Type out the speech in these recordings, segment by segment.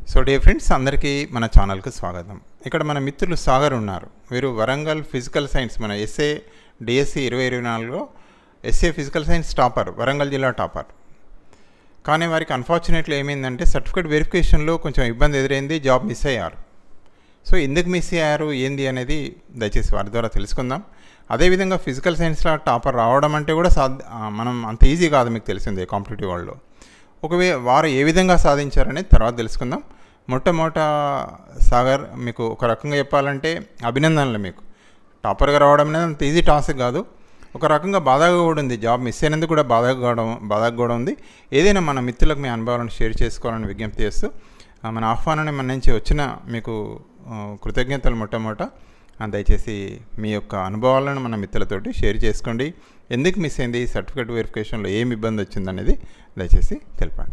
so dear friends అందరికీ మన ఛానల్కి స్వాగతం ఇక్కడ మన మిత్రులు సాగర్ ఉన్నారు వీరు వరంగల్ ఫిజికల్ సైన్స్ మన ఎస్ఏ డిఎస్సి ఇరవై ఇరవై నాలుగులో SA physical science topper Warangal జిల్లా టాపర్ కానీ వారికి అన్ఫార్చునేట్లీ ఏమైందంటే సర్టిఫికేట్ వెరిఫికేషన్లో కొంచెం ఇబ్బంది ఎదురైంది జాబ్ మిస్ అయ్యారు సో ఎందుకు మిస్ అయ్యారు ఏంది అనేది దయచేసి వారి ద్వారా తెలుసుకుందాం అదేవిధంగా ఫిజికల్ సైన్స్లో టాపర్ రావడం అంటే కూడా సాధ ఆ, మనం అంత ఈజీ కాదు మీకు తెలిసిందే కాంపిటేటివ్ వరల్డ్లో ఒకవే వారు ఏ విధంగా సాధించారనేది తర్వాత తెలుసుకుందాం మొట్టమొదట సాగర్ మీకు ఒక రకంగా చెప్పాలంటే అభినందనలు మీకు టాపర్గా రావడం అనేది అంత ఈజీ టాస్క్ కాదు ఒక రకంగా బాధగా కూడా ఉంది జాబ్ మిస్ అయినందుకు కూడా బాధగా కూడా బాధగా కూడా ఉంది ఏదైనా మన మిత్రులకు మీ అనుభవాలను షేర్ చేసుకోవాలని విజ్ఞప్తి చేస్తూ ఆ, మన ఆహ్వానాన్ని మన నుంచి వచ్చిన మీకు ఆ, కృతజ్ఞతలు మొట్టమొదట ఆ, దయచేసి మీ యొక్క అనుభవాలను మన మిత్రులతోటి షేర్ చేసుకోండి ఎందుకు మిస్ అయింది సర్టిఫికేట్ వెరిఫికేషన్లో ఏం ఇబ్బంది వచ్చిందనేది దయచేసి తెలపండి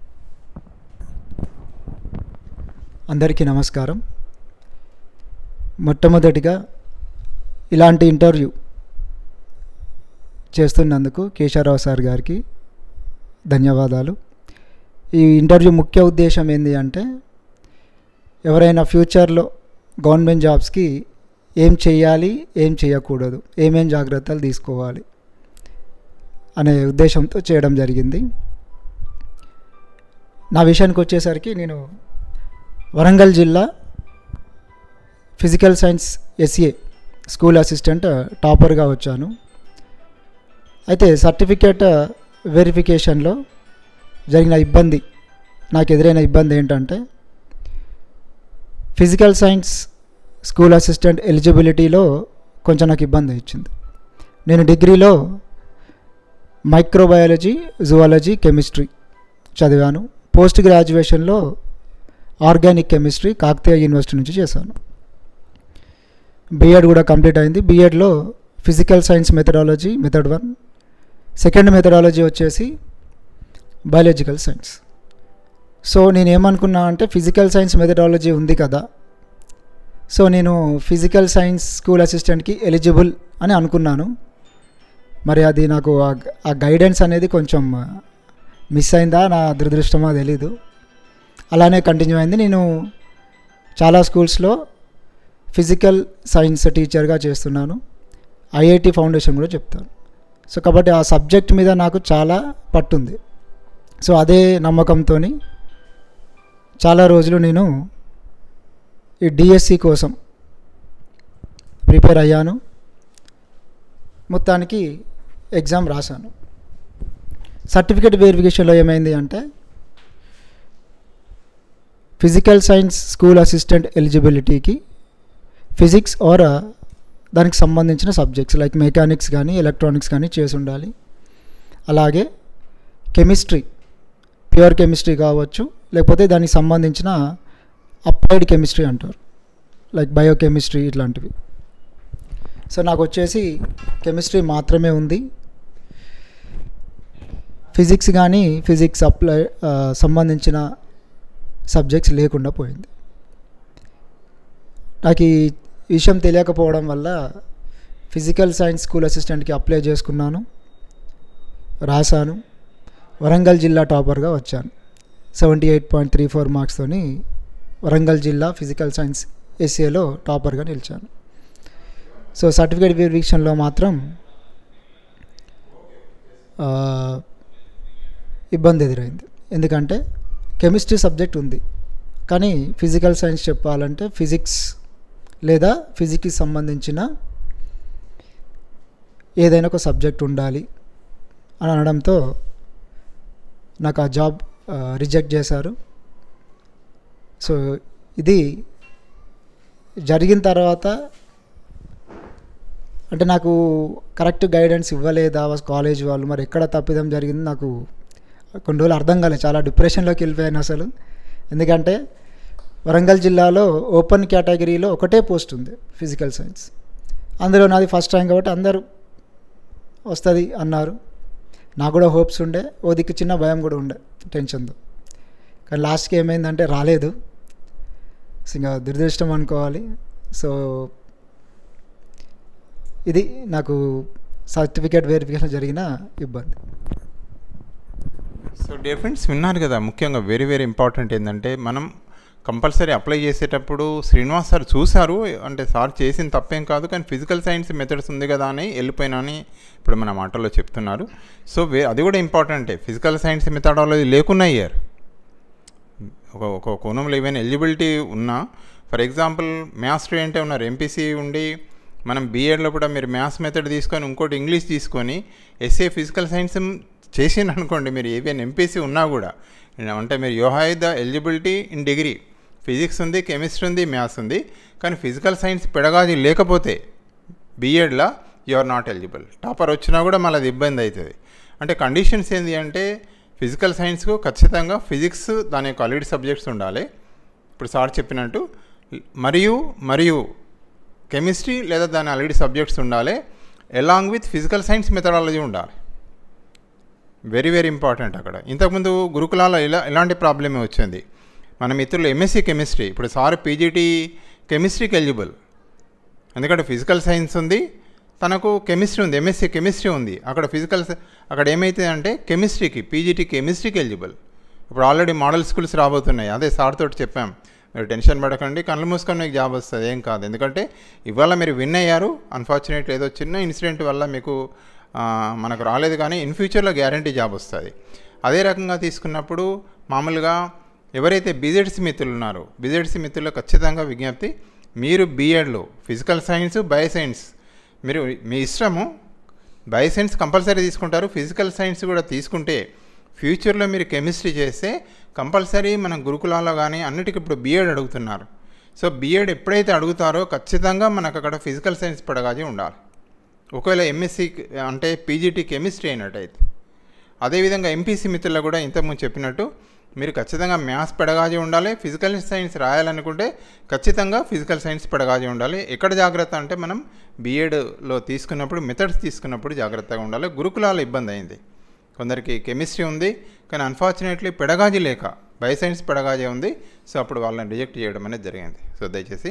అందరికీ నమస్కారం మొట్టమొదటిగా ఇలాంటి ఇంటర్వ్యూ చేస్తున్నందుకు కేశవరావు సార్ గారికి ధన్యవాదాలు ఈ ఇంటర్వ్యూ ముఖ్య ఉద్దేశం ఏంటి అంటే ఎవరైనా ఫ్యూచర్లో గవర్నమెంట్ జాబ్స్కి ఏం చేయాలి ఏం చేయకూడదు ఏమేం జాగ్రత్తలు తీసుకోవాలి అనే ఉద్దేశంతో చేయడం జరిగింది నా విషయానికి వచ్చేసరికి నేను వరంగల్ జిల్లా physical science SA school assistant టాపర్గా వచ్చాను అయితే సర్టిఫికేట్ వెరిఫికేషన్లో జరిగిన ఇబ్బంది నాకు ఎదురైన ఇబ్బంది ఏంటంటే ఫిజికల్ సైన్స్ స్కూల్ అసిస్టెంట్ ఎలిజిబిలిటీలో కొంచెం నాకు ఇబ్బంది ఇచ్చింది నేను డిగ్రీలో మైక్రోబయాలజీ జువాలజీ కెమిస్ట్రీ చదివాను పోస్ట్ గ్రాడ్యుయేషన్లో ఆర్గానిక్ కెమిస్ట్రీ కాకతీయ యూనివర్సిటీ నుంచి చేశాను బీఎడ్ కూడా కంప్లీట్ అయింది బీఎడ్లో physical science methodology method one second methodology వచ్చేసి బయాలజికల్ సైన్స్ సో నేను ఏమనుకున్నా అంటే ఫిజికల్ సైన్స్ మెథడాలజీ ఉంది కదా సో నేను ఫిజికల్ సైన్స్ స్కూల్ అసిస్టెంట్కి ఎలిజిబుల్ అని అనుకున్నాను మరి అది నాకు ఆ- ఆ గైడెన్స్ అనేది కొంచెం మిస్ అయిందా నా దురదృష్టమా తెలీదు అలానే కంటిన్యూ అయింది నేను చాలా స్కూల్స్లో ఫిజికల్ సైన్స్ టీచర్గా చేస్తున్నాను ఐఐటి ఫౌండేషన్ కూడా చెప్తాను సో కాబట్టి ఆ సబ్జెక్ట్ మీద నాకు చాలా పట్టుంది సో అదే నమ్మకంతో చాలా రోజులు నేను ఈ డిఎస్సి కోసం ప్రిపేర్ అయ్యాను మొత్తానికి ఎగ్జామ్ రాశాను సర్టిఫికేట్ వెరిఫికేషన్లో ఏమైంది అంటే ఫిజికల్ సైన్స్ స్కూల్ అసిస్టెంట్ ఎలిజిబిలిటీకి ఫిజిక్స్ ఆర్ దానికి సంబంధించిన సబ్జెక్ట్స్ లైక్ మెకానిక్స్ కానీ ఎలక్ట్రానిక్స్ కానీ చేసి ఉండాలి అలాగే కెమిస్ట్రీ ప్యూర్ కెమిస్ట్రీ కావచ్చు లేకపోతే దానికి సంబంధించిన అప్లైడ్ కెమిస్ట్రీ అంటారు లైక్ బయోకెమిస్ట్రీ ఇట్లాంటివి సో నాకు వచ్చేసి కెమిస్ట్రీ మాత్రమే ఉంది ఫిజిక్స్ కానీ ఫిజిక్స్ అప్లై ఆ, సంబంధించిన సబ్జెక్ట్స్ లేకుండా పోయింది నాకు ఈ విషయం తెలియకపోవడం వల్ల ఫిజికల్ సైన్స్ స్కూల్ అసిస్టెంట్కి అప్లై చేసుకున్నాను రాశాను వరంగల్ జిల్లా టాపర్గా వచ్చాను seventy eight point three four మార్క్స్తోని వరంగల్ జిల్లా ఫిజికల్ సైన్స్ ఎస్ఏలో టాపర్గా నిలిచాను సో సర్టిఫికేట్ వెరిఫికేషన్లో మాత్రం ఆ, ఇబ్బంది ఎదురైంది ఎందుకంటే కెమిస్ట్రీ సబ్జెక్ట్ ఉంది కానీ ఫిజికల్ సైన్స్ చెప్పాలంటే ఫిజిక్స్ లేదా ఫిజిక్స్కి సంబంధించిన ఏదైనా ఒక సబ్జెక్ట్ ఉండాలి అని అనడంతో నాకు ఆ జాబ్ రిజెక్ట్ చేశారు సో ఇది జరిగిన తర్వాత అంటే నాకు కరెక్ట్ గైడెన్స్ ఇవ్వలేదా కాలేజ్ వాళ్ళు మరి ఎక్కడ తప్పిదం జరిగింది నాకు కొన్ని రోజులు అర్థం కాలేదు చాలా డిప్రెషన్లోకి వెళ్ళిపోయాను అసలు ఎందుకంటే వరంగల్ జిల్లాలో ఓపెన్ కేటగిరీలో ఒకటే పోస్ట్ ఉంది ఫిజికల్ సైన్స్ అందులో నాది ఫస్ట్ టైం కాబట్టి అందరూ వస్తుంది అన్నారు నాకు కూడా హోప్స్ ఉండే ఓ దిక్కు చిన్న భయం కూడా ఉండే టెన్షన్తో కానీ లాస్ట్కి ఏమైందంటే రాలేదు సో ఇంకా దురదృష్టం అనుకోవాలి సో ఇది నాకు సర్టిఫికేట్ వెరిఫికేషన్ జరిగిన ఇబ్బంది సో డియర్ ఫ్రెండ్స్ విన్నారు కదా ముఖ్యంగా వెరీ వెరీ ఇంపార్టెంట్ ఏంటంటే మనం కంపల్సరీ అప్లై చేసేటప్పుడు శ్రీనివాస్ సార్ చూశారు అంటే సార్ చేసిన తప్పేం కాదు కానీ ఫిజికల్ సైన్స్ మెథడ్స్ ఉంది కదా అని వెళ్ళిపోయినా అని ఇప్పుడు మన మాటల్లో చెప్తున్నారు సో వే అది కూడా ఇంపార్టెంటే ఫిజికల్ సైన్స్ మెథడాలజీ లేకున్నా ఇయర్ ఒక ఒక కోణంలో ఈవెన్ ఎలిజిబిలిటీ ఉన్నా ఫర్ ఎగ్జాంపుల్ మ్యాథ్స్ స్టూడెంటే ఉన్నారు ఎంపీసీ ఉండి మనం బీఎడ్లో కూడా మీరు మ్యాథ్స్ మెథడ్ తీసుకొని ఇంకోటి ఇంగ్లీష్ తీసుకొని ఎస్ఏ ఫిజికల్ సైన్స్ చేసిండు అనుకోండి మీరు ఈవెన్ ఎంపీసీ ఉన్నా కూడా అంటే మీరు you have the eligibility in degree physics ఉంది కెమిస్ట్రీ ఉంది మ్యాథ్స్ ఉంది కానీ ఫిజికల్ సైన్స్ పెడగాజీ లేకపోతే బీఎడ్లో you are not eligible topper వచ్చినా కూడా మళ్ళీ అది ఇబ్బంది అవుతుంది అంటే కండిషన్స్ ఏంటి అంటే ఫిజికల్ సైన్స్కు ఖచ్చితంగా ఫిజిక్స్ దాని యొక్క ఆల్రెడీ సబ్జెక్ట్స్ ఉండాలి ఇప్పుడు సార్ చెప్పినట్టు మరియు మరియు కెమిస్ట్రీ లేదా దాని ఆల్రెడీ సబ్జెక్ట్స్ ఉండాలి along with physical science methodology ఉండాలి వెరీ వెరీ ఇంపార్టెంట్ అక్కడ ఇంతకుముందు గురుకులాలో ఇలా ఇలాంటి ప్రాబ్లమే వచ్చింది మన మిత్రులు ఎంఎస్సీ కెమిస్ట్రీ ఇప్పుడు సార్ పీజీటీ కెమిస్ట్రీకి ఎలిజిబుల్ ఎందుకంటే ఫిజికల్ సైన్స్ ఉంది తనకు కెమిస్ట్రీ ఉంది ఎంఎస్సీ కెమిస్ట్రీ ఉంది అక్కడ ఫిజికల్ అక్కడ ఏమైతుంది అంటే కెమిస్ట్రీకి పీజీటీ కెమిస్ట్రీకి ఎలిజిబుల్ ఇప్పుడు ఆల్రెడీ మోడల్ స్కూల్స్ రాబోతున్నాయి అదే సార్ తోటి చెప్పాం మీరు టెన్షన్ పడకండి కళ్ళు మూసుకొని మీకు జాబ్ వస్తుంది ఏం కాదు ఎందుకంటే ఇవాళ మీరు విన్ అయ్యారు అన్ఫార్చునేట్ ఏదో చిన్న ఇన్సిడెంట్ వల్ల మీకు మనకు రాలేదు కానీ ఇన్ ఫ్యూచర్లో గ్యారంటీ జాబ్ వస్తుంది అదే రకంగా తీసుకున్నప్పుడు మామూలుగా ఎవరైతే బీజెడ్సీ మిత్రులు ఉన్నారో బీజెడ్సీ మిత్రుల్లో ఖచ్చితంగా విజ్ఞప్తి మీరు బీఎడ్లో ఫిజికల్ సైన్స్ బయోసైన్స్ మీరు మీ ఇష్టము బయోసైన్స్ కంపల్సరీ తీసుకుంటారు ఫిజికల్ సైన్స్ కూడా తీసుకుంటే ఫ్యూచర్లో మీరు కెమిస్ట్రీ చేస్తే కంపల్సరీ మన గురుకులాల్లో కానీ అన్నిటికీ ఇప్పుడు బీఎడ్ అడుగుతున్నారు సో బీఎడ్ ఎప్పుడైతే అడుగుతారో ఖచ్చితంగా మనకు అక్కడ ఫిజికల్ సైన్స్ పడగాజీ ఉండాలి ఒకవేళ ఎంఎస్సి అంటే పీజీటీ కెమిస్ట్రీ అయినట్టయితే అదేవిధంగా ఎంపీసీ మిత్రులు కూడా ఇంతకుముందు చెప్పినట్టు మీరు ఖచ్చితంగా మ్యాథ్స్ పెడగాజీ ఉండాలి ఫిజికల్ సైన్స్ రాయాలనుకుంటే ఖచ్చితంగా ఫిజికల్ సైన్స్ పెడగాజీ ఉండాలి ఎక్కడ జాగ్రత్త అంటే మనం బీఎడ్లో తీసుకున్నప్పుడు మెథడ్స్ తీసుకున్నప్పుడు జాగ్రత్తగా ఉండాలి గురుకులాల ఇబ్బంది అయింది కొందరికి కెమిస్ట్రీ ఉంది కానీ అన్ఫార్చునేట్లీ పెడగాజీ లేక బయోసైన్స్ పెడగాజీ ఉంది సో అప్పుడు వాళ్ళని రిజెక్ట్ చేయడం అనేది జరిగింది సో దయచేసి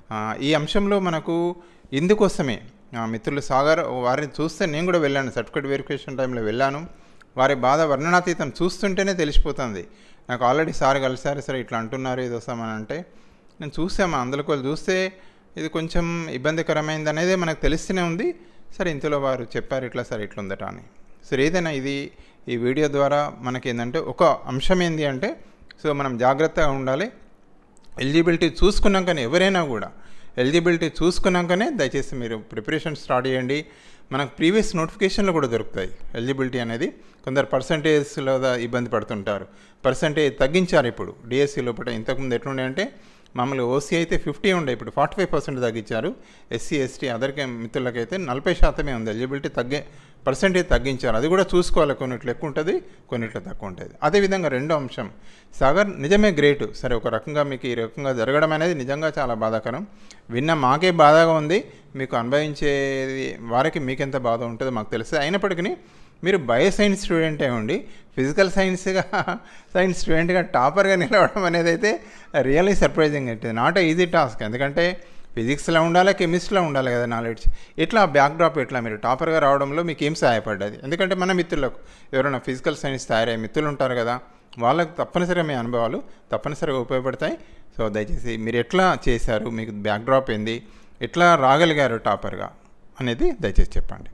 ఈ అంశంలో మనకు ఇందుకోసమే మిత్రులు సాగర్ వారిని చూస్తే నేను కూడా వెళ్ళాను సర్టిఫికేట్ వెరిఫికేషన్ టైంలో వెళ్ళాను వారి బాధ వర్ణనాతీతం చూస్తుంటేనే తెలిసిపోతుంది నాకు ఆల్రెడీ సార్ కలిసారు సరే ఇట్లా అంటున్నారు ఇది వస్తామని అంటే నేను చూసాము అందులోకి వాళ్ళు చూస్తే ఇది కొంచెం ఇబ్బందికరమైంది అనేది మనకు తెలుస్తూనే ఉంది సరే ఇంతలో వారు చెప్పారు ఇట్లా సరే ఇట్లా ఉందట అని సరే ఏదైనా ఇది ఈ వీడియో ద్వారా మనకి ఏంటంటే ఒక అంశం ఏంటి అంటే సో మనం జాగ్రత్తగా ఉండాలి ఎలిజిబిలిటీ చూసుకున్నాకనే ఎవరైనా కూడా ఎలిజిబిలిటీ చూసుకున్నాకనే దయచేసి మీరు ప్రిపరేషన్ స్టార్ట్ చేయండి మనకు ప్రీవియస్ నోటిఫికేషన్లు కూడా దొరుకుతాయి ఎలిజిబిలిటీ అనేది కొందరు పర్సంటేజ్లో ఇబ్బంది పడుతుంటారు పర్సంటేజ్ తగ్గించారు ఇప్పుడు డిఎస్సి లోపల ఇంతకుముందు ఎట్లుండే అంటే మామూలు ఓసీ అయితే ఫిఫ్టీ ఉండే ఇప్పుడు ఫార్టీ ఫైవ్ పర్సెంట్ తగ్గించారు ఎస్సీ ఎస్టీ అదర్ మిత్రులకైతే నలభై శాతమే ఉంది ఎలిజిబిలిటీ తగ్గే పర్సెంటేజ్ తగ్గించారు అది కూడా చూసుకోవాలి కొన్నిట్లు ఎక్కువ ఉంటుంది కొన్నిట్లో తక్కువ ఉంటుంది అదేవిధంగా రెండో అంశం సాగర్ నిజమే గ్రేట్ సరే ఒక రకంగా మీకు ఈ రకంగా జరగడం అనేది నిజంగా చాలా బాధాకరం విన్న మాకే బాధగా ఉంది మీకు అనుభవించేది వారికి మీకెంత బాధ ఉంటుందో మాకు తెలుసు అయినప్పటికీ మీరు బయో సైన్స్ స్టూడెంటే ఉండి ఫిజికల్ సైన్స్గా సైన్స్ స్టూడెంట్గా టాపర్గా నిలవడం అనేది అయితే రియల్లీ సర్ప్రైజింగ్ అవుతుంది నాట్ ఈజీ టాస్క్ ఎందుకంటే ఫిజిక్స్లో ఉండాలి కెమిస్ట్రీలో ఉండాలి కదా నాలెడ్జ్ ఎట్లా బ్యాక్డ్రాప్ ఎట్లా మీరు టాపర్గా రావడంలో మీకు ఏం సహాయపడ్డది ఎందుకంటే మన మిత్రులకు ఎవరైనా ఫిజికల్ సైన్స్ తయారయ్యే మిత్రులు ఉంటారు కదా వాళ్ళకు తప్పనిసరిగా మీ అనుభవాలు తప్పనిసరిగా ఉపయోగపడతాయి సో దయచేసి మీరు ఎట్లా చేశారు మీకు బ్యాక్డ్రాప్ ఏంది ఎట్లా రాగలిగారు టాపర్గా అనేది దయచేసి చెప్పండి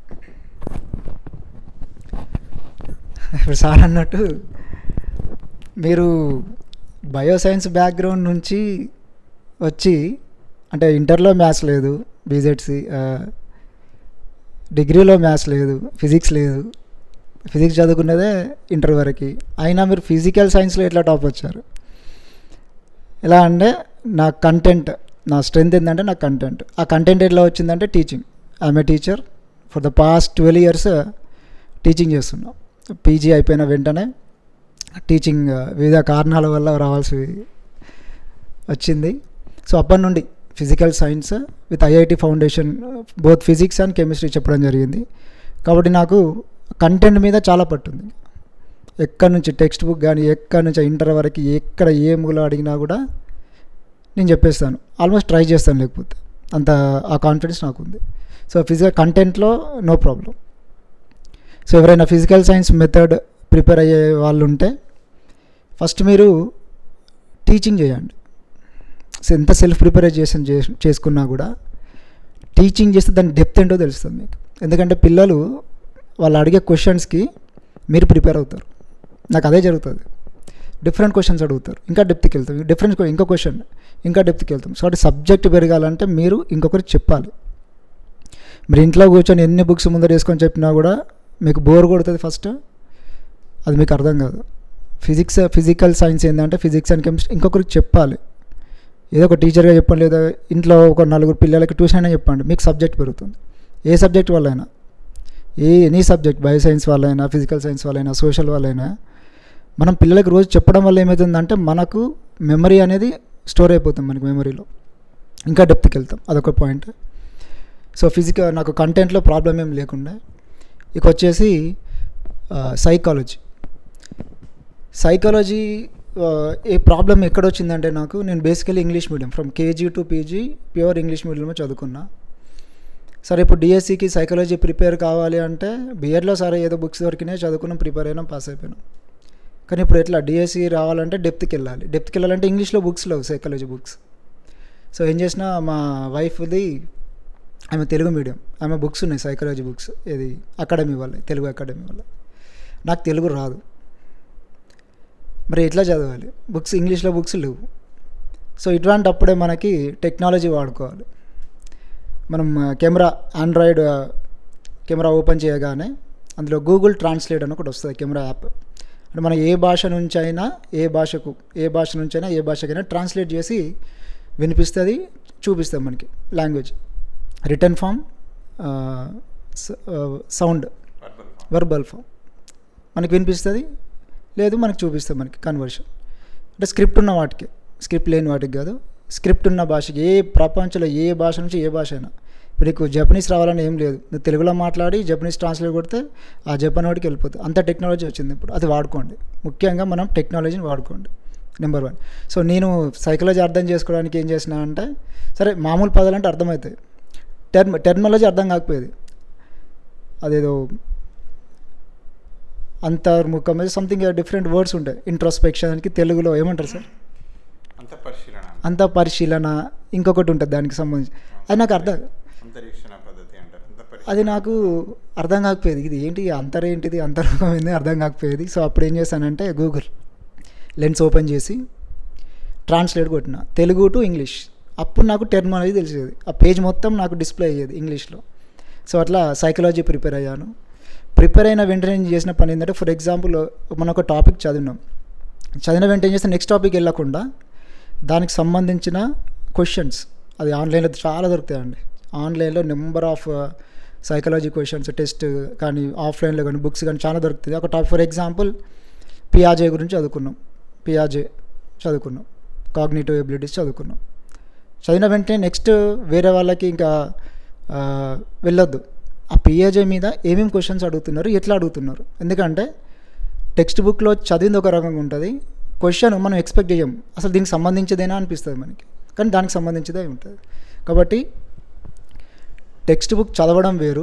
ఇప్పుడు సార్ అన్నట్టు మీరు బయోసైన్స్ బ్యాక్గ్రౌండ్ నుంచి వచ్చి అంటే ఇంటర్లో మ్యాథ్స్ లేదు బీజెడ్సి డిగ్రీలో మ్యాథ్స్ లేదు ఫిజిక్స్ లేదు ఫిజిక్స్ చదువుకున్నదే ఇంటర్ వరకు అయినా మీరు ఫిజికల్ సైన్స్లో ఎట్లా టాప్ వచ్చారు ఎలా అంటే నా కంటెంట్ నా స్ట్రెంత్ ఏంటంటే నా కంటెంట్ ఆ కంటెంట్ ఎట్లా వచ్చిందంటే teaching I'm a teacher for the past twelve years teaching చేస్తున్నాం పీజీ అయిపోయిన వెంటనే టీచింగ్ వివిధ కారణాల వల్ల రావాల్సి వచ్చింది సో అప్పటి నుండి physical science with IIT foundation both physics and chemistry చెప్పడం జరిగింది కాబట్టి నాకు కంటెంట్ మీద చాలా పట్టుంది ఎక్కడి నుంచి టెక్స్ట్ బుక్ కానీ ఎక్కడి నుంచి ఇంటర్ వరకు ఎక్కడ ఏ మూల అడిగినా కూడా నేను చెప్పేస్తాను ఆల్మోస్ట్ ట్రై చేస్తాను లేకపోతే అంత ఆ కాన్ఫిడెన్స్ నాకు ఉంది సో ఫిజికల్ కంటెంట్లో నో ప్రాబ్లం సో ఎవరైనా ఫిజికల్ సైన్స్ మెథడ్ ప్రిపేర్ అయ్యే వాళ్ళు ఉంటే ఫస్ట్ మీరు టీచింగ్ చేయండి సో ఎంత సెల్ఫ్ ప్రిపరేషన్ చేసి చేసుకున్నా కూడా టీచింగ్ చేస్తే దాని డెప్త్ ఏంటో తెలుస్తుంది మీకు ఎందుకంటే పిల్లలు వాళ్ళు అడిగే క్వశ్చన్స్కి మీరు ప్రిపేర్ అవుతారు నాకు అదే జరుగుతుంది డిఫరెంట్ క్వశ్చన్స్ అడుగుతారు ఇంకా డెప్త్కి వెళ్తాం డిఫరెంట్ ఇంకో క్వశ్చన్ ఇంకా డెప్త్కి వెళ్తాం సో అంటే సబ్జెక్ట్ పెరగాలంటే మీరు ఇంకొకరికి చెప్పాలి మీరు ఇంట్లో కూర్చొని ఎన్ని బుక్స్ ముందర వేసుకొని చెప్పినా కూడా మీకు బోర్ కొడుతుంది ఫస్ట్ అది మీకు అర్థం కాదు ఫిజిక్స్ ఫిజికల్ సైన్స్ ఏంటంటే ఫిజిక్స్ అండ్ కెమిస్ట్రీ ఇంకొకరికి చెప్పాలి ఏదో ఒక టీచర్గా చెప్పండి లేదా ఇంట్లో ఒక నలుగురు పిల్లలకి ట్యూషన్ అయినా చెప్పండి మీకు సబ్జెక్ట్ పెరుగుతుంది ఏ సబ్జెక్ట్ వాళ్ళైనా ఏ ఎనీ సబ్జెక్ట్ బయో సైన్స్ వాళ్ళైనా ఫిజికల్ సైన్స్ వాళ్ళైనా సోషల్ వాళ్ళైనా మనం పిల్లలకి రోజు చెప్పడం వల్ల ఏమవుతుందంటే మనకు మెమరీ అనేది స్టోర్ అయిపోతుంది మనకి మెమరీలో ఇంకా డెప్త్కి వెళ్తాం అదొక పాయింట్ సో ఫిజికల్ నాకు కంటెంట్లో ప్రాబ్లం ఏం లేకుండా ఇక వచ్చేసి సైకాలజీ సైకాలజీ ఏ ప్రాబ్లం ఎక్కడ వచ్చిందంటే నాకు నేను basically English medium from KG to PG pure English మీడియంలో చదువుకున్నా సరే ఇప్పుడు డిఎస్సికి సైకాలజీ ప్రిపేర్ కావాలి అంటే బిఎడ్లో సరే ఏదో బుక్స్ దొరికినాయి చదువుకున్నాం ప్రిపేర్ అయినాం పాస్ అయిపోయినాం కానీ ఇప్పుడు ఎట్లా డిఎస్సి రావాలంటే డెప్త్కి వెళ్ళాలి డెప్త్కి వెళ్ళాలంటే ఇంగ్లీష్లో బుక్స్ లేవు సైకాలజీ బుక్స్ సో ఏం చేసిన మా వైఫ్ది ఆమె తెలుగు మీడియం ఆమె బుక్స్ ఉన్నాయి సైకాలజీ బుక్స్ ఇది అకాడమీ వల్ల తెలుగు అకాడమీ వల్ల నాకు తెలుగు రాదు మరి ఎట్లా చదవాలి బుక్స్ ఇంగ్లీష్లో బుక్స్ లేవు సో ఇటువంటి అప్పుడే మనకి టెక్నాలజీ వాడుకోవాలి మనం కెమెరా ఆండ్రాయిడ్ కెమెరా ఓపెన్ చేయగానే అందులో గూగుల్ ట్రాన్స్లేట్ అని ఒకటి వస్తుంది కెమెరా యాప్ అంటే మనం ఏ భాష నుంచి అయినా ఏ భాషకు ఏ భాష నుంచి అయినా ఏ భాషకైనా ట్రాన్స్లేట్ చేసి వినిపిస్తుంది చూపిస్తుంది మనకి language written form sound verbal form మనకి వినిపిస్తుంది లేదు మనకి చూపిస్తుంది మనకి కన్వర్షన్ అంటే స్క్రిప్ట్ ఉన్న వాటికి స్క్రిప్ట్ లేని వాటికి కాదు స్క్రిప్ట్ ఉన్న భాషకి ఏ ప్రపంచంలో ఏ భాష నుంచి ఏ భాష అయినా ఇప్పుడు నీకు జపనీస్ రావాలని ఏం లేదు నువ్వు తెలుగులో మాట్లాడి జపనీస్ ట్రాన్స్లేట్ కొడితే ఆ జపన్ వాడికి వెళ్ళిపోతుంది అంత టెక్నాలజీ వచ్చింది ఇప్పుడు అది వాడుకోండి ముఖ్యంగా మనం టెక్నాలజీని వాడుకోండి నెంబర్ వన్ సో నేను సైకాలజీ అర్థం చేసుకోవడానికి ఏం చేసిన అంటే సరే మామూలు పదాలు అంటే అర్థమవుతాయి టెర్మ్ టెర్మాలజీ అర్థం కాకపోయేది అదేదో అంతర్ముఖం మీద సంథింగ్ డిఫరెంట్ వర్డ్స్ ఉంటాయి ఇంట్రోస్పెక్షన్కి తెలుగులో ఏమంటారు సార్ అంత పరిశీలన అంత పరిశీలన ఇంకొకటి ఉంటుంది దానికి సంబంధించి అది నాకు అర్థం అంతరీక్షణ పద్ధతి అంటారు అంత పరిశీలన అది నాకు అర్థం కాకపోయేది ఇది ఏంటి అంతర్ ఏంటిది అంతర్ముఖం ఏంది అర్థం కాకపోయేది సో అప్పుడు ఏం చేశానంటే గూగుల్ లెన్స్ ఓపెన్ చేసి ట్రాన్స్లేట్ కొట్టిన తెలుగు టు ఇంగ్లీష్ అప్పుడు నాకు టెర్మాలజీ తెలిసేది ఆ పేజ్ మొత్తం నాకు డిస్ప్లే అయ్యేది ఇంగ్లీష్లో సో అట్లా సైకాలజీ ప్రిపేర్ అయ్యాను ప్రిపేర్ అయిన వెంటనే నేను చేసిన పని ఏంటంటే ఫర్ ఎగ్జాంపుల్ మనం ఒక టాపిక్ చదివినాం చదివిన వెంటనే చేస్తే నెక్స్ట్ టాపిక్ వెళ్ళకుండా దానికి సంబంధించిన క్వశ్చన్స్ అది ఆన్లైన్లో చాలా దొరుకుతాయండి ఆన్లైన్లో number of psychology questions test కానీ ఆఫ్లైన్లో కానీ బుక్స్ కానీ చాలా దొరుకుతుంది ఒక టాప్ ఫర్ ఎగ్జాంపుల్ పియాజే గురించి చదువుకున్నాం పియాజే చదువుకున్నాం కాగ్నేటివ్ ఎబిలిటీస్ చదువుకున్నాం చదివిన వెంటనే నెక్స్ట్ వేరే వాళ్ళకి ఇంకా ఆ, వెళ్ళొద్దు ఆ పిఏజే మీద ఏమేమి క్వశ్చన్స్ అడుగుతున్నారు ఎట్లా అడుగుతున్నారు ఎందుకంటే టెక్స్ట్ బుక్లో చదివింది ఒక రకంగా ఉంటుంది క్వశ్చన్ మనం ఎక్స్పెక్ట్ చేయం అసలు దీనికి సంబంధించేదేనా అనిపిస్తుంది మనకి కానీ దానికి సంబంధించేదే ఉంటుంది కాబట్టి టెక్స్ట్ బుక్ చదవడం వేరు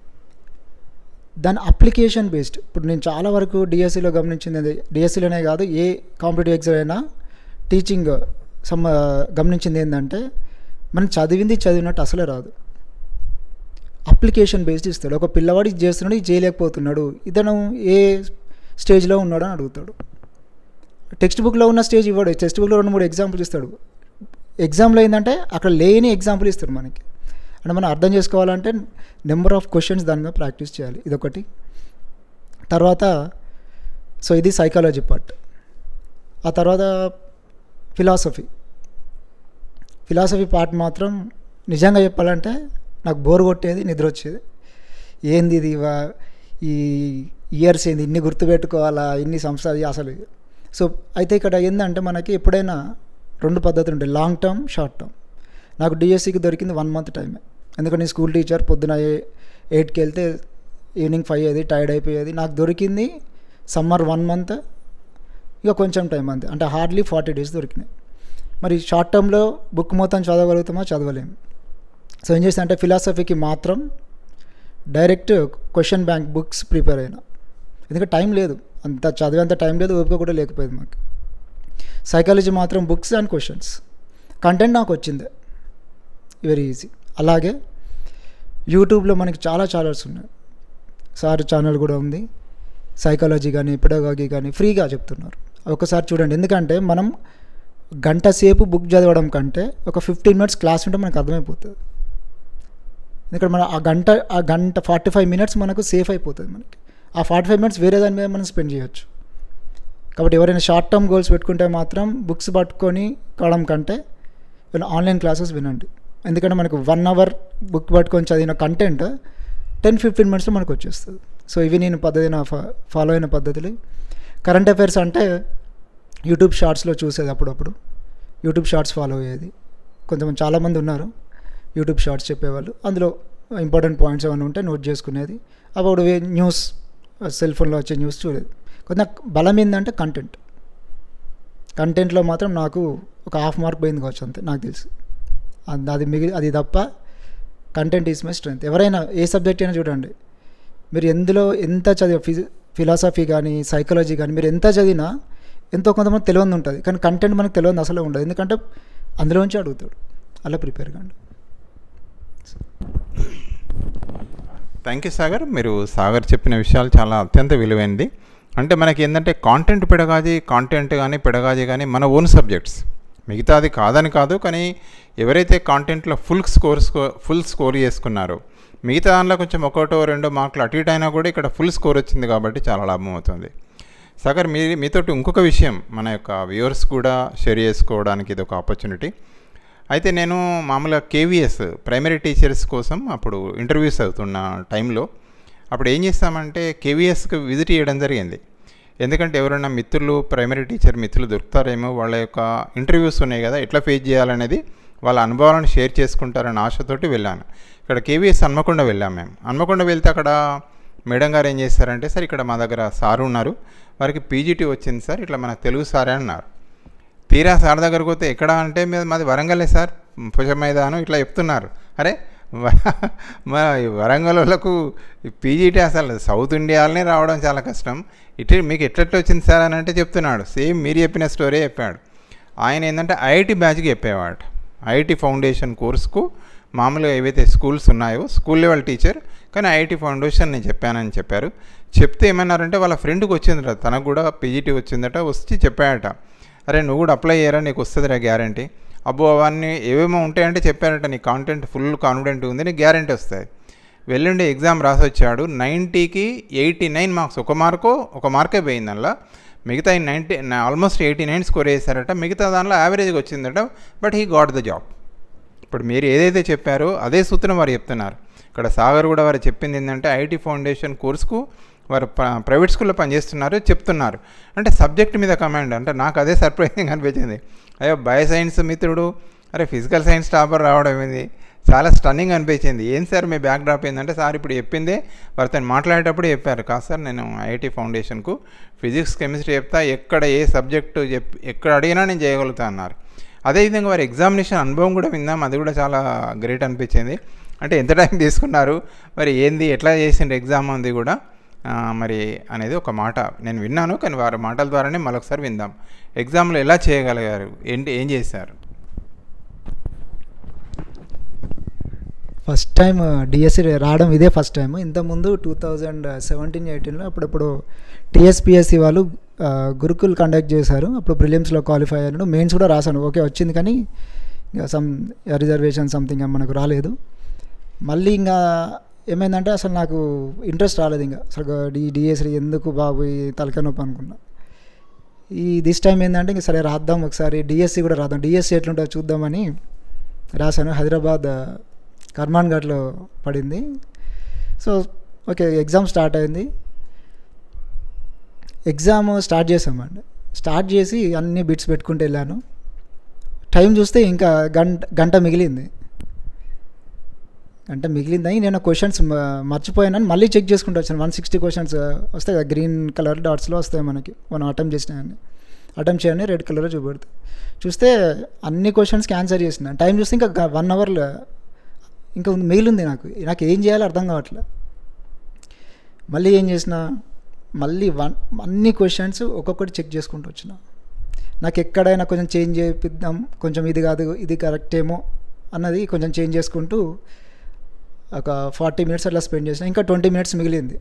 దాని అప్లికేషన్ బేస్డ్ ఇప్పుడు నేను చాలా వరకు డిఎస్సిలో గమనించింది అది డిఎస్సిలోనే కాదు ఏ కాంపిటేటివ్ ఎగ్జామ్ అయినా టీచింగ్ సమ గమనించింది ఏంటంటే మనం చదివింది చదివినట్టు అసలే రాదు అప్లికేషన్ బేస్డ్ ఇస్తాడు ఒక పిల్లవాడు ఇది చేస్తున్నాడు ఇది చేయలేకపోతున్నాడు ఇతను ఏ స్టేజ్లో ఉన్నాడు అని అడుగుతాడు టెక్స్ట్ బుక్లో ఉన్న స్టేజ్ ఇవ్వడు టెక్స్ట్ బుక్లో రెండు మూడు ఎగ్జాంపుల్ ఇస్తాడు ఎగ్జామ్లో ఏంటంటే అక్కడ లేని ఎగ్జాంపుల్ ఇస్తాడు మనకి అంటే మనం అర్థం చేసుకోవాలంటే నెంబర్ ఆఫ్ క్వశ్చన్స్ దాని మీద ప్రాక్టీస్ చేయాలి ఇదొకటి తర్వాత సో ఇది సైకాలజీ పార్ట్ ఆ తర్వాత ఫిలాసఫీ ఫిలాసఫీ పార్ట్ మాత్రం నిజంగా చెప్పాలంటే నాకు బోర్ కొట్టేది నిద్ర వచ్చేది ఏంది ఇది వా- ఈ ఇయర్స్ ఏంది ఇన్ని గుర్తుపెట్టుకోవాలా ఇన్ని సంవత్సరాలు అసలు సో అయితే ఇక్కడ ఏంటంటే మనకి ఎప్పుడైనా రెండు పద్ధతులు ఉంటాయి లాంగ్ టర్మ్ షార్ట్ టర్మ్ నాకు డిఎస్సికి దొరికింది వన్ మంత్ టైమే ఎందుకంటే నేను స్కూల్ టీచర్ పొద్దున ఏ- ఎయిట్కి వెళ్తే ఈవినింగ్ ఫైవ్ అయ్యేది టైర్డ్ అయిపోయేది నాకు దొరికింది సమ్మర్ వన్ మంత్ ఇక కొంచెం టైం అంతే అంటే హార్డ్లీ ఫార్టీ డేస్ దొరికినాయి మరి షార్ట్ టర్మ్లో బుక్ మొత్తం చదవగలుగుతామా చదవలేము సో ఏం చేస్తా అంటే ఫిలాసఫీకి మాత్రం direct question bank books prepare అయినా ఎందుకంటే టైం లేదు అంత చదివేంత టైం లేదు ఓపిక కూడా లేకపోయేది మాకు సైకాలజీ మాత్రం బుక్స్ అండ్ క్వశ్చన్స్ కంటెంట్ నాకు వచ్చింది వెరీ ఈజీ అలాగే యూట్యూబ్లో మనకి చాలా ఛానల్స్ ఉన్నాయి సార్ ఛానల్ కూడా ఉంది సైకాలజీ కానీ పెడగాగి కానీ ఫ్రీగా చెప్తున్నారు ఒకసారి చూడండి ఎందుకంటే మనం గంట సేపు బుక్ చదవడం కంటే ఒక ఫిఫ్టీన్ మినిట్స్ క్లాస్ ఉంటే మనకు అర్థమైపోతుంది ఎందుకంటే మనం ఆ గంట ఆ గంట ఫార్టీ ఫైవ్ మినిట్స్ మనకు సేఫ్ అయిపోతుంది మనకి ఆ ఫార్టీ ఫైవ్ మినిట్స్ వేరే దాని మీద మనం స్పెండ్ చేయొచ్చు కాబట్టి ఎవరైనా షార్ట్ టర్మ్ గోల్స్ పెట్టుకుంటే మాత్రం బుక్స్ పట్టుకొని కావడం కంటే ఆన్లైన్ క్లాసెస్ వినండి ఎందుకంటే మనకు వన్ అవర్ బుక్ పట్టుకొని చదివిన కంటెంట్ టెన్ ఫిఫ్టీన్ మినిట్స్లో మనకు వచ్చేస్తుంది సో ఇవి నేను పద్ధతి నా ఫాలో అయిన పద్ధతులు కరెంట్ అఫైర్స్ అంటే యూట్యూబ్ షార్ట్స్లో చూసేది అప్పుడప్పుడు యూట్యూబ్ షార్ట్స్ ఫాలో అయ్యేది కొంతమంది చాలామంది ఉన్నారు యూట్యూబ్ షార్ట్స్ చెప్పేవాళ్ళు అందులో ఇంపార్టెంట్ పాయింట్స్ ఏమైనా ఉంటే నోట్ చేసుకునేది అప్పుడు న్యూస్ సెల్ ఫోన్లో వచ్చే న్యూస్ చూడేది కొంత బలం ఏంటంటే కంటెంట్ కంటెంట్లో మాత్రం నాకు ఒక హాఫ్ మార్క్ పోయింది కావచ్చు అంతే నాకు తెలుసు అది అది మిగిలి అది తప్ప కంటెంట్ ఈజ్ మై స్ట్రెంత్ ఎవరైనా ఏ సబ్జెక్ట్ అయినా చూడండి మీరు ఎందులో ఎంత చదివ ఫిజి ఫిలాసఫీ కానీ సైకాలజీ కానీ మీరు ఎంత చదివినా ఎంతో కొంతమంది తెలియదు ఉంటుంది కానీ కంటెంట్ మనకు తెలియదు అసలు ఉండదు ఎందుకంటే అందులోంచి అడుగుతాడు అలా ప్రిపేర్ కండి థ్యాంక్ యూ సాగర్ మీరు సాగర్ చెప్పిన విషయాలు చాలా అత్యంత విలువైనది అంటే మనకి ఏంటంటే కాంటెంట్ పెడగాజీ కాంటెంట్ కానీ పెడగాజీ కానీ మన ఓన్ సబ్జెక్ట్స్ మిగతాది కాదని కాదు కానీ ఎవరైతే కాంటెంట్లో ఫుల్ స్కోర్ స్కో ఫుల్ స్కోర్ చేసుకున్నారో మిగతా దానిలో కొంచెం ఒకటో రెండో మార్కులు అటు ఇటు అయినా కూడా ఇక్కడ ఫుల్ స్కోర్ వచ్చింది కాబట్టి చాలా లాభం అవుతుంది సాగర్ మీ మీతోటి ఇంకొక విషయం మన యొక్క వ్యూవర్స్ కూడా షేర్ చేసుకోవడానికి ఇది ఒక ఆపర్చునిటీ అయితే నేను మామూలుగా కేవీఎస్ ప్రైమరీ టీచర్స్ కోసం అప్పుడు ఇంటర్వ్యూస్ అవుతున్న టైంలో అప్పుడు ఏం చేస్తామంటే కేవీఎస్కి విజిట్ చేయడం జరిగింది ఎందుకంటే ఎవరైనా మిత్రులు ప్రైమరీ టీచర్ మిత్రులు దొరుకుతారేమో వాళ్ళ యొక్క ఇంటర్వ్యూస్ ఉన్నాయి కదా ఎట్లా ఫేస్ చేయాలనేది వాళ్ళ అనుభవాలను షేర్ చేసుకుంటారని ఆశతోటి వెళ్ళాను ఇక్కడ కేవీఎస్ హన్మకొండ వెళ్ళాం మేము హన్మకొండ వెళ్తే అక్కడ మేడం గారు ఏం చేస్తారంటే సార్ ఇక్కడ మా దగ్గర సార్ ఉన్నారు వారికి పీజీటీ వచ్చింది సార్ ఇట్లా మన తెలుగు సారే అన్నారు తీరా సార్ దగ్గరకు పోతే ఎక్కడ అంటే మాది వరంగలే సార్ పుష మైదానం ఇట్లా చెప్తున్నారు అరే మా వరంగల్ వాళ్ళకు పీజీటీ అసలు సౌత్ ఇండియాలోనే రావడం చాలా కష్టం ఇటు మీకు ఎట్లెట్లా వచ్చింది సార్ అని అంటే చెప్తున్నాడు సేమ్ మీరు చెప్పిన స్టోరీ చెప్పాడు ఆయన ఏంటంటే ఐఐటి బ్యాచ్కి చెప్పేవాడు ఐఐటి ఫౌండేషన్ కోర్సుకు మామూలుగా ఏవైతే స్కూల్స్ ఉన్నాయో స్కూల్ లెవెల్ టీచర్ కానీ ఐఐటి ఫౌండేషన్ నేను చెప్పానని చెప్పారు చెప్తే ఏమన్నారంటే వాళ్ళ ఫ్రెండ్కి వచ్చిందట తనకు కూడా పీజీటీ వచ్చిందట వచ్చి చెప్పాడట అరే నువ్వు కూడా అప్లై చేయరా నీకు వస్తుందిరా గ్యారంటీ అబ్బో అవన్నీ ఏవేమో ఉంటాయంటే చెప్పారట నీ కాంటెంట్ ఫుల్ కాన్ఫిడెంట్ ఉంది నీకు గ్యారంటీ వస్తుంది వెళ్ళండి ఎగ్జామ్ రాసి వచ్చాడు నైంటీకి ఎయిటీ నైన్ మార్క్స్ ఒక మార్కో ఒక మార్కే పోయింది అందులో మిగతా ninety almost eighty nine score చేశారట మిగతా దానిలో యావరేజ్గా వచ్చిందట but he got the job ఇప్పుడు మీరు ఏదైతే చెప్పారో అదే సూత్రం వారు చెప్తున్నారు ఇక్కడ సాగర్ కూడా వారు చెప్పింది ఏంటంటే ఐటీ ఫౌండేషన్ కోర్సుకు వారు ప్రైవేట్ స్కూల్లో పనిచేస్తున్నారు చెప్తున్నారు అంటే సబ్జెక్ట్ మీద కమాండ్ అంటే నాకు అదే సర్ప్రైజింగ్ అనిపించింది అయ్యో బయో సైన్స్ మిత్రుడు అరే ఫిజికల్ సైన్స్ టాపర్ రావడం ఏంది చాలా స్టన్నింగ్ అనిపించింది ఏం సార్ మీ బ్యాక్ డ్రాప్ ఏంటంటే సార్ ఇప్పుడు చెప్పిందే వారితో మాట్లాడేటప్పుడు చెప్పారు కాదు సార్ నేను ఐఐటి ఫౌండేషన్కు ఫిజిక్స్ కెమిస్ట్రీ చెప్తా ఎక్కడ ఏ సబ్జెక్టు చెప్ ఎక్కడ అడిగినా నేను చేయగలుగుతా అన్నారు అదేవిధంగా వారి ఎగ్జామినేషన్ అనుభవం కూడా విందాం అది కూడా చాలా గ్రేట్ అనిపించింది అంటే ఎంత టైం తీసుకున్నారు మరి ఏంది ఎట్లా చేసిండ్రు ఎగ్జామ్ ఉంది కూడా మరి అనేది ఒక మాట నేను విన్నాను కానీ వారి మాటల ద్వారానే మరొకసారి విందాం ఎగ్జామ్లో ఎలా చేయగలిగారు ఏంటి ఏం చేశారు ఫస్ట్ టైం డిఎస్సి రావడం ఇదే ఫస్ట్ టైం ఇంతకుముందు టూ థౌజండ్ సెవెంటీన్ ఎయిటీన్లో అప్పుడప్పుడు టీఎస్పిఎస్సి వాళ్ళు గురుకుల్ కండక్ట్ చేశారు అప్పుడు ప్రిలిమ్స్లో క్వాలిఫై అయ్యాను మెయిన్స్ కూడా రాశాను ఓకే వచ్చింది కానీ ఇంకా సమ్ రిజర్వేషన్ సంథింగ్ మనకు రాలేదు మళ్ళీ ఇంకా ఏమైందంటే అసలు నాకు ఇంట్రెస్ట్ రాలేదు ఇంకా అసలు డి డిఎస్సి ఎందుకు బాబు ఈ తలకాయ నొప్పి అనుకున్నా ఈ దిస్ టైం ఏంటంటే ఇంక సరే రాద్దాం ఒకసారి డిఎస్సి కూడా రాద్దాం డిఎస్సి ఎట్లుంటుందో చూద్దామని రాశాను హైదరాబాద్ కర్మాన్ ఘాట్లో పడింది సో ఓకే ఎగ్జామ్ స్టార్ట్ అయింది ఎగ్జామ్ స్టార్ట్ చేసామండి స్టార్ట్ చేసి అన్ని బిట్స్ పెట్టుకుంటూ వెళ్ళాను టైం చూస్తే ఇంకా గంట గంట మిగిలింది గంట మిగిలిందని నేను క్వశ్చన్స్ మర్చిపోయానని మళ్ళీ చెక్ చేసుకుంటూ వచ్చాను వన్ సిక్స్టీ క్వశ్చన్స్ వస్తాయి కదా గ్రీన్ కలర్ డాట్స్లో వస్తాయి మనకి మనం అటెంప్ట్ చేసినాయని అటెంప్ట్ చేయని రెడ్ కలర్ చూపెడతాయి చూస్తే అన్ని క్వశ్చన్స్కి ఆన్సర్ చేసిన టైం చూస్తే ఇంకా వన్ అవర్లో ఇంకా మిగిలింది నాకు నాకు ఏం చేయాలో అర్థం కావట్లే మళ్ళీ ఏం చేసిన మళ్ళీ వన్ అన్ని క్వశ్చన్స్ ఒక్కొక్కటి చెక్ చేసుకుంటూ వచ్చిన నాకు ఎక్కడైనా కొంచెం చేంజ్ చేపిద్దాం కొంచెం ఇది కాదు ఇది కరెక్ట్ ఏమో అన్నది కొంచెం చేంజ్ చేసుకుంటూ ఒక ఫార్టీ మినిట్స్ అట్లా స్పెండ్ చేసిన ఇంకా ట్వంటీ మినిట్స్ మిగిలింది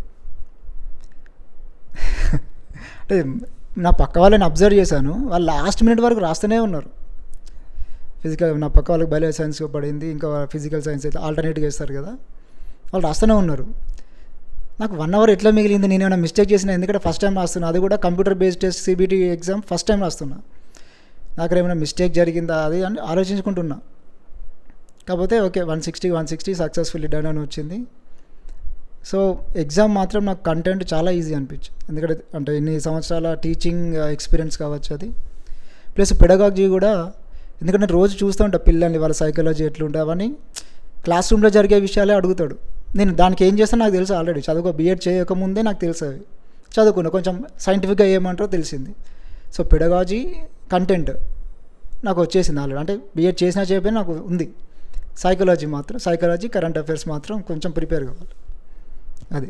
అంటే నా పక్క వాళ్ళని అబ్జర్వ్ చేశాను వాళ్ళు లాస్ట్ మినిట్ వరకు రాస్తూనే ఉన్నారు ఫిజికల్ నా పక్క వాళ్ళకి బయో సైన్స్ పడింది ఇంకా ఫిజికల్ సైన్స్ అయితే ఆల్టర్నేట్గా ఇస్తారు కదా వాళ్ళు రాస్తూనే ఉన్నారు నాకు వన్ అవర్ ఎట్లా మిగిలింది నేను ఏమైనా మిస్టేక్ చేసిన ఎందుకంటే ఫస్ట్ టైం రాస్తున్నా అది కూడా computer based test CBT exam first time రాస్తున్నా నాకు ఏమైనా మిస్టేక్ జరిగిందా అది అని ఆలోచించుకుంటున్నా కాకపోతే okay one sixty one sixty successfully done అని వచ్చింది సో ఎగ్జామ్ మాత్రం నాకు కంటెంట్ చాలా ఈజీ అనిపించింది ఎందుకంటే అంటే ఇన్ని సంవత్సరాల టీచింగ్ ఎక్స్పీరియన్స్ కావచ్చు అది ప్లస్ పెడగాలజీ కూడా ఎందుకంటే రోజు చూస్తూ ఉంటా పిల్లల్ని వాళ్ళ సైకాలజీ ఎట్లుంటుంది అవన్నీ క్లాస్ రూమ్లో జరిగే విషయాలే అడుగుతాడు నేను దానికి ఏం చేస్తాను నాకు తెలుసు ఆల్రెడీ చదువుకో బీఎడ్ చేయకముందే నాకు తెలుసు అవి చదువుకున్నా కొంచెం సైంటిఫిక్గా ఏమంటారో తెలిసింది సో పెడగాజీ కంటెంట్ నాకు వచ్చేసింది ఆల్రెడీ అంటే బీఎడ్ చేసినా చేయకపోయినా నాకు ఉంది సైకాలజీ మాత్రం సైకాలజీ కరెంట్ అఫైర్స్ మాత్రం కొంచెం ప్రిపేర్ కావాలి అది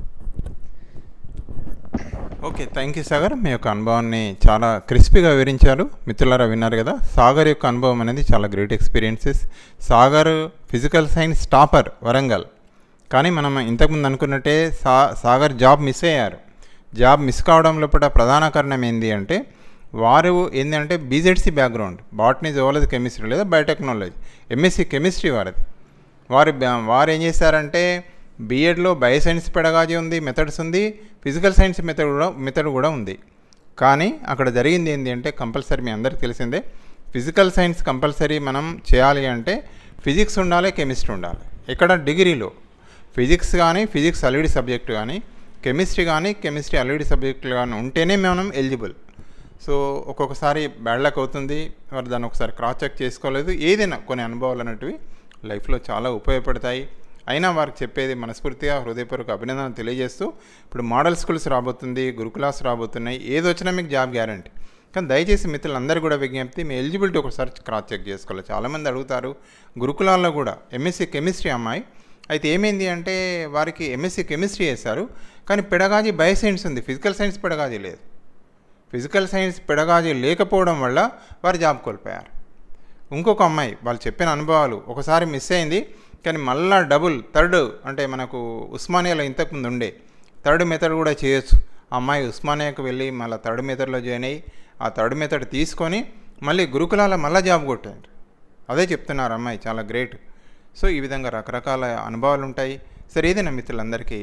ఓకే థ్యాంక్ యూ సాగర్ మీ యొక్క అనుభవాన్ని చాలా క్రిస్పీగా వివరించారు మిత్రులారా విన్నారు కదా సాగర్ యొక్క అనుభవం అనేది చాలా great experiences Sagar physical science topper Warangal కానీ మనం ఇంతకుముందు అనుకున్నట్టే సా సాగర్ జాబ్ మిస్ అయ్యారు జాబ్ మిస్ కావడం లోపల ప్రధాన కారణం ఏంటి అంటే వారు ఏంటంటే BZC background botany zoology chemistry లేదా బయోటెక్నాలజీ ఎంఎస్సి కెమిస్ట్రీ వారిది వారు వారు ఏం చేశారంటే బీఎడ్లో బయోసైన్స్ పెడగాజీ ఉంది మెథడ్స్ ఉంది ఫిజికల్ సైన్స్ మెథడ్ కూడా మెథడ్ కూడా ఉంది కానీ అక్కడ జరిగింది ఏంటి అంటే కంపల్సరీ మీ అందరికి తెలిసిందే ఫిజికల్ సైన్స్ కంపల్సరీ మనం చేయాలి అంటే ఫిజిక్స్ ఉండాలి కెమిస్ట్రీ ఉండాలి ఇక్కడ డిగ్రీలో ఫిజిక్స్ కానీ ఫిజిక్స్ అలిడి సబ్జెక్ట్ కానీ కెమిస్ట్రీ కానీ కెమిస్ట్రీ అలిడి సబ్జెక్టులు కానీ ఉంటేనే మనం ఎలిజిబుల్ సో ఒక్కొక్కసారి బ్యాడ్ లక్ అవుతుంది వారు దాన్ని ఒకసారి క్రాస్ చెక్ చేసుకోలేదు ఏదైనా కొన్ని అనుభవాలు అనేటివి లైఫ్లో చాలా ఉపయోగపడతాయి అయినా వారికి చెప్పేది మనస్ఫూర్తిగా హృదయపూర్వక అభినందన తెలియజేస్తూ ఇప్పుడు మోడల్ స్కూల్స్ రాబోతుంది గురుకులాస్ రాబోతున్నాయి ఏది వచ్చినా మీకు జాబ్ గ్యారంటీ కానీ దయచేసి మిత్రులందరూ కూడా విజ్ఞప్తి మీ ఎలిజిబిలిటీ ఒకసారి క్రాస్ చెక్ చేసుకోవాలి చాలామంది అడుగుతారు గురుకులాల్లో కూడా ఎంఎస్సీ కెమిస్ట్రీ అమ్మాయి అయితే ఏమైంది అంటే వారికి ఎంఎస్సీ కెమిస్ట్రీ చేశారు కానీ పెడగాజీ బయోసైన్స్ ఉంది ఫిజికల్ సైన్స్ పెడగాజీ లేదు ఫిజికల్ సైన్స్ పెడగాజీ లేకపోవడం వల్ల వారు జాబ్ కోల్పోయారు ఇంకొక అమ్మాయి వాళ్ళు చెప్పిన అనుభవాలు ఒకసారి మిస్ అయింది కానీ మళ్ళా డబుల్ థర్డ్ అంటే మనకు ఉస్మానియాలో ఇంతకుముందు ఉండే థర్డ్ మెథడ్ కూడా చేయొచ్చు ఆ అమ్మాయి ఉస్మానియాకు వెళ్ళి మళ్ళీ థర్డ్ మెథడ్లో జాయిన్ అయ్యి ఆ థర్డ్ మెథడ్ తీసుకొని మళ్ళీ గురుకులాల మళ్ళీ జాబ్ కొట్టారు అదే చెప్తున్నారు అమ్మాయి చాలా గ్రేట్ సో ఈ విధంగా రకరకాల అనుభవాలు ఉంటాయి సరే ఏదైనా మిత్రులందరికీ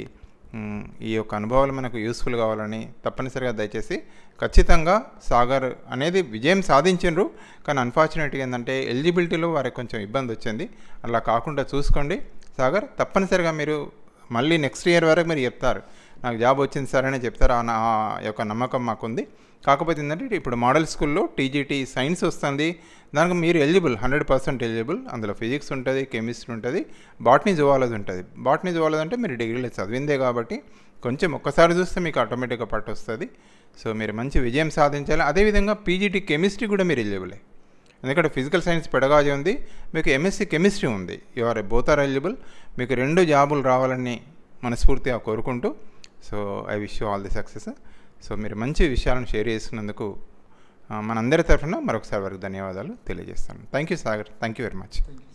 ఈ యొక్క అనుభవాలు మనకు యూస్ఫుల్ కావాలని తప్పనిసరిగా దయచేసి ఖచ్చితంగా సాగర్ అనేది విజయం సాధించిండ్రు కానీ అన్ఫార్చునేట్గా ఏంటంటే ఎలిజిబిలిటీలో వారికి కొంచెం ఇబ్బంది వచ్చింది అలా కాకుండా చూసుకోండి సాగర్ తప్పనిసరిగా మీరు మళ్ళీ నెక్స్ట్ ఇయర్ వరకు మీరు చెప్తారు నాకు జాబ్ వచ్చింది సార్ అని చెప్తారు ఆ యొక్క నమ్మకం మాకుంది కాకపోతే ఏంటంటే ఇప్పుడు మోడల్ స్కూల్లో టీజీటీ సైన్స్ వస్తుంది దానికి మీరు ఎలిజిబుల్ హండ్రెడ్ పర్సెంట్ ఎలిజిబుల్ అందులో ఫిజిక్స్ ఉంటుంది కెమిస్ట్రీ ఉంటుంది బాటనీ జువాలజీ ఉంటుంది బాటనీ జువాలజీ అంటే మీరు డిగ్రీలో చదివిందే కాబట్టి కొంచెం ఒక్కసారి చూస్తే మీకు ఆటోమేటిక్గా పట్టు వస్తుంది సో మీరు మంచి విజయం సాధించాలి అదేవిధంగా పీజీటీ కెమిస్ట్రీ కూడా మీరు ఎలిజిబులే ఎందుకంటే ఫిజికల్ సైన్స్ పెడగాజీ ఉంది మీకు ఎంఎస్సీ కెమిస్ట్రీ ఉంది యువర్ బోత్ ఆర్ ఎలిజిబుల్ మీకు రెండు జాబులు రావాలని మనస్ఫూర్తిగా కోరుకుంటూ so I wish you all the success so మీరు మంచి విషయాలను షేర్ చేసినందుకు మనందరి తరఫున మరొకసారి వరకు ధన్యవాదాలు తెలియజేస్తాను thank you Sagar thank you very much